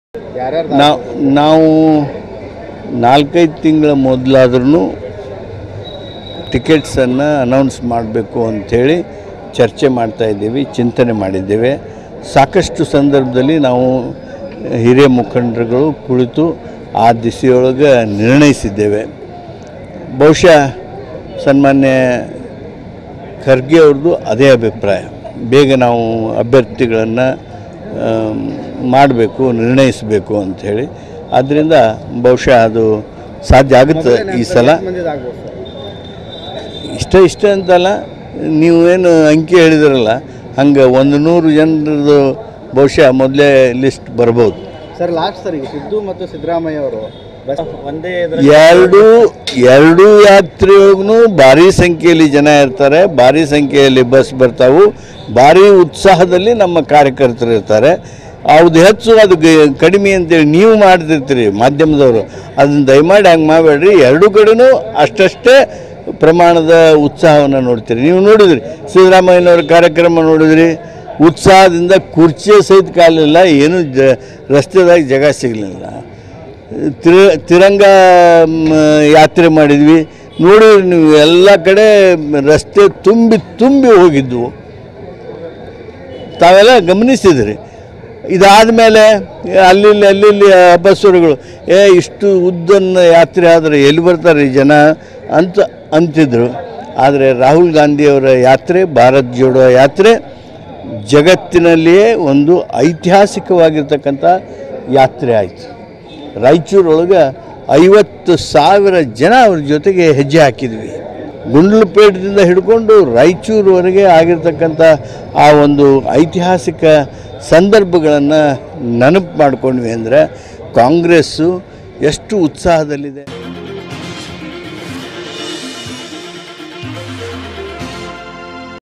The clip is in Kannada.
ಯಾರ್ಯಾರು ನಾವು ನಾವು ನಾಲ್ಕೈದು ತಿಂಗಳ ಮೊದಲಾದ್ರೂ ಟಿಕೆಟ್ಸನ್ನು ಅನೌನ್ಸ್ ಮಾಡಬೇಕು ಅಂಥೇಳಿ ಚರ್ಚೆ ಮಾಡ್ತಾ ಇದ್ದೀವಿ ಚಿಂತನೆ ಮಾಡಿದ್ದೇವೆ ಸಾಕಷ್ಟು ಸಂದರ್ಭದಲ್ಲಿ ನಾವು ಹಿರಿಯ ಮುಖಂಡರುಗಳು ಕುಳಿತು ಆ ದಿಸೆಯೊಳಗೆ ನಿರ್ಣಯಿಸಿದ್ದೇವೆ ಬಹುಶಃ ಸನ್ಮಾನ್ಯ ಖರ್ಗೆ ಅವ್ರದ್ದು ಅದೇ ಅಭಿಪ್ರಾಯ ಬೇಗ ನಾವು ಅಭ್ಯರ್ಥಿಗಳನ್ನು ಮಾಡಬೇಕು ನಿರ್ಣಯಿಸಬೇಕು ಅಂಥೇಳಿ ಆದ್ದರಿಂದ ಬಹುಶಃ ಅದು ಸಾಧ್ಯ ಆಗುತ್ತೆ ಈ ಸಲ ಮಂದಿದಾಗ್ಬೋದು ಸರ್ ಇಷ್ಟ ಇಷ್ಟ ಅಂತಲ್ಲ ನೀವೇನು ಅಂಕಿ ಹೇಳಿದ್ರಲ್ಲ ಹಂಗೆ ಒಂದು ನೂರು ಜನರದು ಬಹುಶಃ ಮೊದಲೇ ಲಿಸ್ಟ್ ಬರ್ಬೋದು ಸರ್ ಲಾಸ್ಟ್ ಸರ್ ಈಗ ಸಿದ್ದು ಮತ್ತು ಸಿದ್ದರಾಮಯ್ಯ ಅವರು ಬಸ್ ಒಂದೇ ಎರಡು ಎರಡು ಯಾತ್ರೆಯೊಳಗೂ ಭಾರಿ ಸಂಖ್ಯೆಯಲ್ಲಿ ಜನ ಇರ್ತಾರೆ ಭಾರಿ ಸಂಖ್ಯೆಯಲ್ಲಿ ಬಸ್ ಬರ್ತಾವು ಭಾರಿ ಉತ್ಸಾಹದಲ್ಲಿ ನಮ್ಮ ಕಾರ್ಯಕರ್ತರು ಇರ್ತಾರೆ ಅವ್ರದ್ದು ಹೆಚ್ಚು ಅದು ಗ- ಕಡಿಮೆ ಅಂತೇಳಿ ನೀವು ಮಾಡ್ತಿರ್ತೀರಿ ಮಾಧ್ಯಮದವರು ಅದನ್ನು ದಯಮಾಡಿ ಹಂಗೆ ಮಾಡಬೇಡ್ರಿ ಎರಡೂ ಕಡೆನೂ ಅಷ್ಟಷ್ಟೇ ಪ್ರಮಾಣದ ಉತ್ಸಾಹವನ್ನು ನೋಡ್ತೀರಿ ನೀವು ನೋಡಿದ್ರಿ ಸಿದ್ದರಾಮಯ್ಯನವ್ರ ಕಾರ್ಯಕ್ರಮ ನೋಡಿದ್ರಿ ಉತ್ಸಾಹದಿಂದ ಕುರ್ಚಿಯ ಸಹಿತ ಕಾಲಿಲ್ಲ ಏನು ಜ ರಸ್ತೆದಾಗ ಜಾಗ ಸಿಗಲಿಲ್ಲ ತಿರ ತಿರಂಗ ಮ್, ಯಾತ್ರೆ ಮಾಡಿದ್ವಿ ನೋಡಿದ್ರಿ ನೀವು ಎಲ್ಲ ಕಡೆ ರಸ್ತೆ ತುಂಬಿ ತುಂಬಿ ಹೋಗಿದ್ವು ತಾವೆಲ್ಲ ಗಮನಿಸಿದ್ರಿ ಇದಾದ ಮೇಲೆ ಅಲ್ಲಿ ಅಲ್ಲಿ ಬಸ್ಸುಗಳು ಏ ಇಷ್ಟು ಉದ್ದನ್ನ ಯಾತ್ರೆ ಆದರೆ ಎಲ್ಲಿ ಬರ್ತಾರೆ ಈ ಜನ ಅಂತ ಅಂತಿದ್ರು ಆದರೆ ರಾಹುಲ್ ಗಾಂಧಿಯವರ ಯಾತ್ರೆ ಭಾರತ್ ಜೋಡೋ ಯಾತ್ರೆ ಜಗತ್ತಿನಲ್ಲಿಯೇ ಒಂದು ಐತಿಹಾಸಿಕವಾಗಿರ್ತಕ್ಕಂಥ ಯಾತ್ರೆ ಆಯಿತು ರಾಯಚೂರೊಳಗೆ ಐವತ್ತು ಸಾವಿರ ಜನ ಅವ್ರ ಜೊತೆಗೆ ಹೆಜ್ಜೆ ಹಾಕಿದ್ವಿ ಗುಂಡ್ಲುಪೇಟದಿಂದ ಹಿಡ್ಕೊಂಡು ರಾಯಚೂರುವರೆಗೆ ಆಗಿರ್ತಕ್ಕಂಥ ಆ ಒಂದು ಐತಿಹಾಸಿಕ ಸಂದರ್ಭಗಳನ್ನು ನೆನಪು ಮಾಡ್ಕೊಂಡ್ವಿ ಅಂದರೆ ಕಾಂಗ್ರೆಸ್ಸು ಎಷ್ಟು ಉತ್ಸಾಹದಲ್ಲಿದೆ